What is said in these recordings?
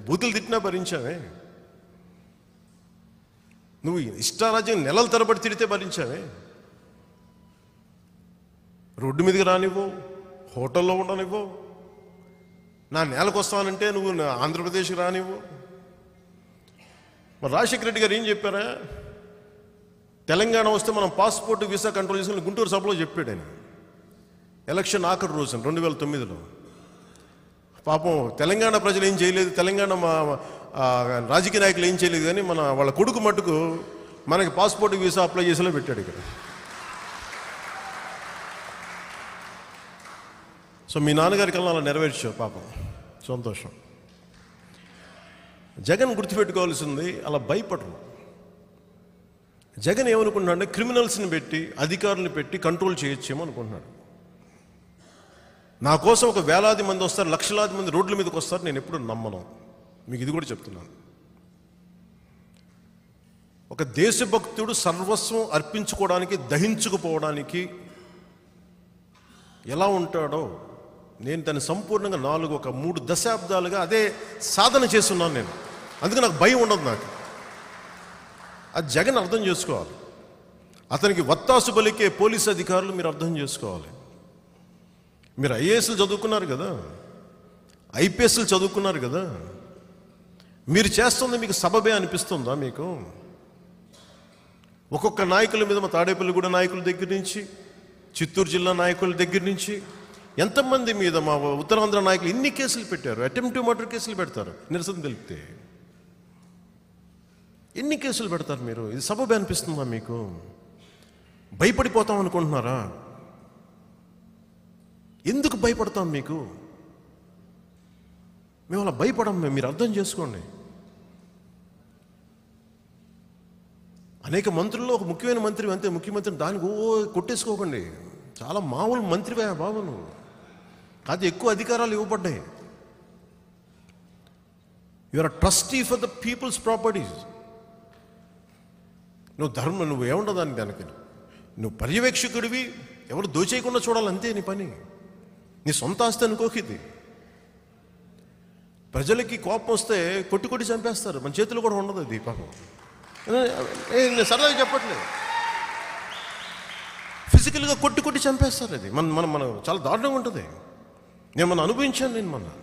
బూతులు తిట్టినా భరించావే నువ్వు ఇష్టారాజ్యం నెలల తరబడి తిడితే భరించావే రోడ్డు మీదకి రానివ్వు హోటల్లో ఉండనివ్వు నా నేలకు వస్తానంటే నువ్వు నా ఆంధ్రప్రదేశ్కి రానివ్వు మరి రాజశేఖర రెడ్డి గారు ఏం చెప్పారా తెలంగాణ వస్తే మనం పాస్పోర్ట్ వీసా కంట్రోల్ చేసుకుని గుంటూరు సభలో చెప్పాడు ఆయన ఎలక్షన్ ఆఖరి రోజు రెండు వేల తొమ్మిదిలో పాపం తెలంగాణ ప్రజలు ఏం చేయలేదు తెలంగాణ మా ఆ, రాజకీయ నాయకులు ఏం చేయలేదు కానీ మన వాళ్ళ కొడుకు మట్టుకు మనకి పాస్పోర్ట్ వీసా అప్లై చేసేలా పెట్టాడు ఇక్కడ సో మీ నాన్నగారి కల్లా అలా నెరవేర్చావు పాపం సంతోషం జగన్ గుర్తుపెట్టుకోవాల్సింది అలా భయపడరు జగన్ ఏమనుకుంటున్నాడు అంటే క్రిమినల్స్ని పెట్టి అధికారులను పెట్టి కంట్రోల్ చేయొచ్చేమో అనుకుంటున్నాడు నా కోసం ఒక వేలాది మంది వస్తారు లక్షలాది మంది రోడ్ల మీదకి వస్తారు నేను ఎప్పుడు నమ్మను మీకు ఇది కూడా చెప్తున్నాను ఒక దేశభక్తుడు సర్వస్వం అర్పించుకోవడానికి దహించుకుపోవడానికి ఎలా ఉంటాడో నేను దాన్ని సంపూర్ణంగా నాలుగు ఒక మూడు దశాబ్దాలుగా అదే సాధన చేస్తున్నాను నేను అందుకే నాకు భయం ఉండదు నాకు అది జగన్ అర్థం చేసుకోవాలి అతనికి వత్తాసు పలికే పోలీస్ అధికారులు మీరు అర్థం చేసుకోవాలి మీరు ఐఏఎస్లు చదువుకున్నారు కదా ఐపీఎస్లు చదువుకున్నారు కదా మీరు చేస్తుంది మీకు సబబే అనిపిస్తుందా మీకు ఒక్కొక్క నాయకుల మీద మా తాడేపల్లిగూడ నాయకుల దగ్గర నుంచి చిత్తూరు జిల్లా నాయకుల దగ్గర నుంచి ఎంతమంది మీద మా ఉత్తరాంధ్ర నాయకులు ఎన్ని కేసులు పెట్టారు అటెంప్ట్ మర్డర్ కేసులు పెడతారు నిరసన తెలిపితే ఎన్ని కేసులు పెడతారు మీరు ఇది సబబే అనిపిస్తుందా మీకు భయపడిపోతాం అనుకుంటున్నారా ఎందుకు భయపడతాం మీకు మేము అలా భయపడం మేము మీరు అర్థం చేసుకోండి అనేక మంత్రుల్లో ఒక ముఖ్యమైన మంత్రి అంతే ముఖ్యమంత్రి దానికి ఓ కొట్టేసుకోకండి చాలా మామూలు మంత్రివే బాబు నువ్వు కాదు ఎక్కువ అధికారాలు ఇవ్వబడ్డాయి your trustee for the people's properties నువ్వు ధర్మం నువ్వు ఏముండవు దానికి దానికి నువ్వు పర్యవేక్షకుడివి ఎవరు దోచేయకుండా చూడాలి అంతే నీ పని నీ సొంత ఆస్తి అనుకోక ఇది ప్రజలకి కోపం వస్తే కొట్టి కొట్టి చంపేస్తారు మన చేతిలో కూడా ఉండదు అది పాపం ఏ, నేను సరదాగా చెప్పట్లేదు ఫిజికల్గా కొట్టి కొట్టి చంపేస్తారు అది మన మనం మనం చాలా దారుణంగా ఉంటుంది నేను మనం అనుభవించాను నేను మన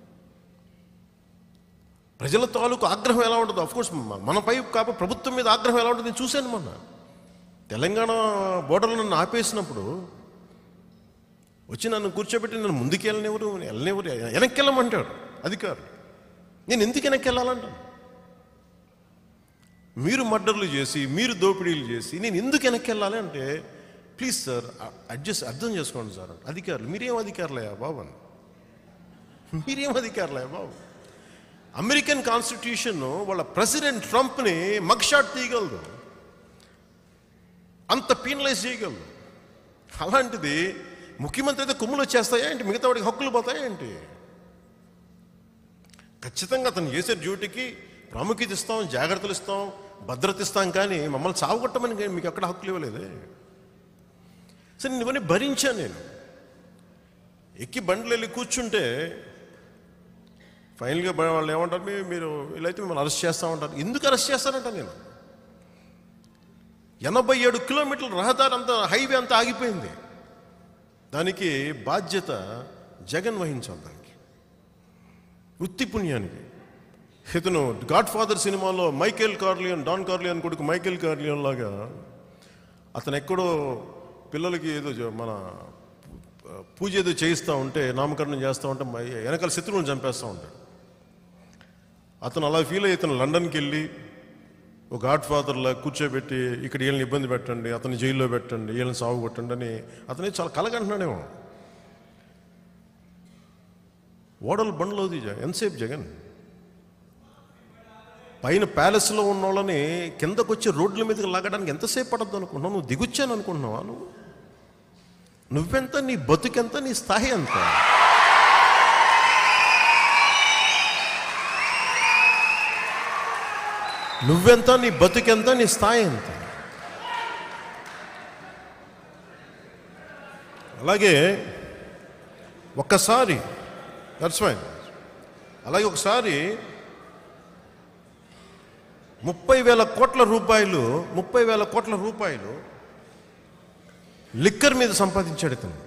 ప్రజల తాలూకు ఆగ్రహం ఎలా ఉంటుంది కోర్స్ మనపై కాప ప్రభుత్వం మీద ఆగ్రహం ఎలా ఉంటుంది నేను చూశాను మొన్న తెలంగాణ బోర్డర్లో నన్ను ఆపేసినప్పుడు వచ్చి నన్ను కూర్చోబెట్టి నన్ను ముందుకు వెళ్ళనివ్వరు వెళ్ళనివ్వరు వెనక్కి వెళ్ళమంటాడు అధికారులు నేను ఎందుకు వెనక్కి వెళ్ళాలంటాను మీరు మర్డర్లు చేసి మీరు దోపిడీలు చేసి నేను ఎందుకు వెనక్కి వెళ్ళాలి అంటే ప్లీజ్ సార్ అడ్జస్ట్ అర్థం చేసుకోండి సార్ అధికారులు మీరేం అధికారులయ్యా బాబు అని మీరేం అధికారులయ్యా బాబు అమెరికన్ కాన్స్టిట్యూషన్ వాళ్ళ ప్రెసిడెంట్ ట్రంప్ని మగ్ షాట్ తీయగలదు అంత పీనలైజ్ చేయగలదు అలాంటిది ముఖ్యమంత్రి అయితే కొమ్ములు వచ్చేస్తాయా ఏంటి మిగతా వాడికి హక్కులు పోతాయా ఏంటి ఖచ్చితంగా అతను చేసే డ్యూటీకి ప్రాముఖ్యత ఇస్తాం జాగ్రత్తలు ఇస్తాం భద్రత ఇస్తాం కానీ మమ్మల్ని సాగుకొట్టమని కానీ మీకు ఎక్కడ హక్కులు ఇవ్వలేదే సరే నేను ఇవన్నీ భరించాను నేను ఎక్కి బండ్లు వెళ్ళి కూర్చుంటే ఫైనల్గా బ- వాళ్ళు ఏమంటారు "మీ- మీరు వీళ్ళైతే మిమ్మల్ని అరెస్ట్ చేస్తామంటారు ఎందుకు అరెస్ట్ చేస్తారంట నేను ఎనభై ఏడు కిలోమీటర్ల రహదారి అంతా హైవే అంతా ఆగిపోయింది దానికి బాధ్యత జగన్ వహించాలి దానికి వృత్తి పుణ్యానికి ఇతను గాడ్ ఫాదర్ సినిమాలో మైకేల్ కార్లియన్ డాన్ కార్లియన్ కొడుకు మైకేల్ కార్లియన్ లాగా అతను ఎక్కడో పిల్లలకి ఏదో జ- మన పూజ ఏదో చేయిస్తూ ఉంటే నామకరణం చేస్తూ ఉంటే మై- వెనకాల శత్రువులను చంపేస్తూ ఉంటాడు అతను అలా ఫీల్ అయ్యి ఇతను లండన్కి వెళ్ళి ఒక గాడ్ ఫాదర్లా కూర్చోబెట్టి ఇక్కడ వీళ్ళని ఇబ్బంది పెట్టండి అతని జైల్లో పెట్టండి వీళ్ళని సాగు కొట్టండి అని అతనే చాలా కలగంటున్నాడేమో ఓడలు బండ్లోది జ- ఎంతసేపు జగన్ పైన ప్యాలెస్లో ఉన్న వాళ్ళని కిందకు వచ్చి రోడ్ల మీదకి లాగడానికి ఎంతసేపు పడద్దు అనుకుంటున్నావు నువ్వు దిగొచ్చాను అనుకుంటున్నావా నువ్వు నువ్వెంత నీ బతుకెంత నీ స్థాయి ఎంత నువ్వెంత నీ బతుకెంత నీ స్థాయి ఎంత అలాగే ఒక్కసారి దట్స్ ఫైన్ అలాగే ఒకసారి ముప్పై వేల కోట్ల రూపాయలు ముప్పై వేల కోట్ల రూపాయలు లిక్కర్ మీద సంపాదించాడు ఇతను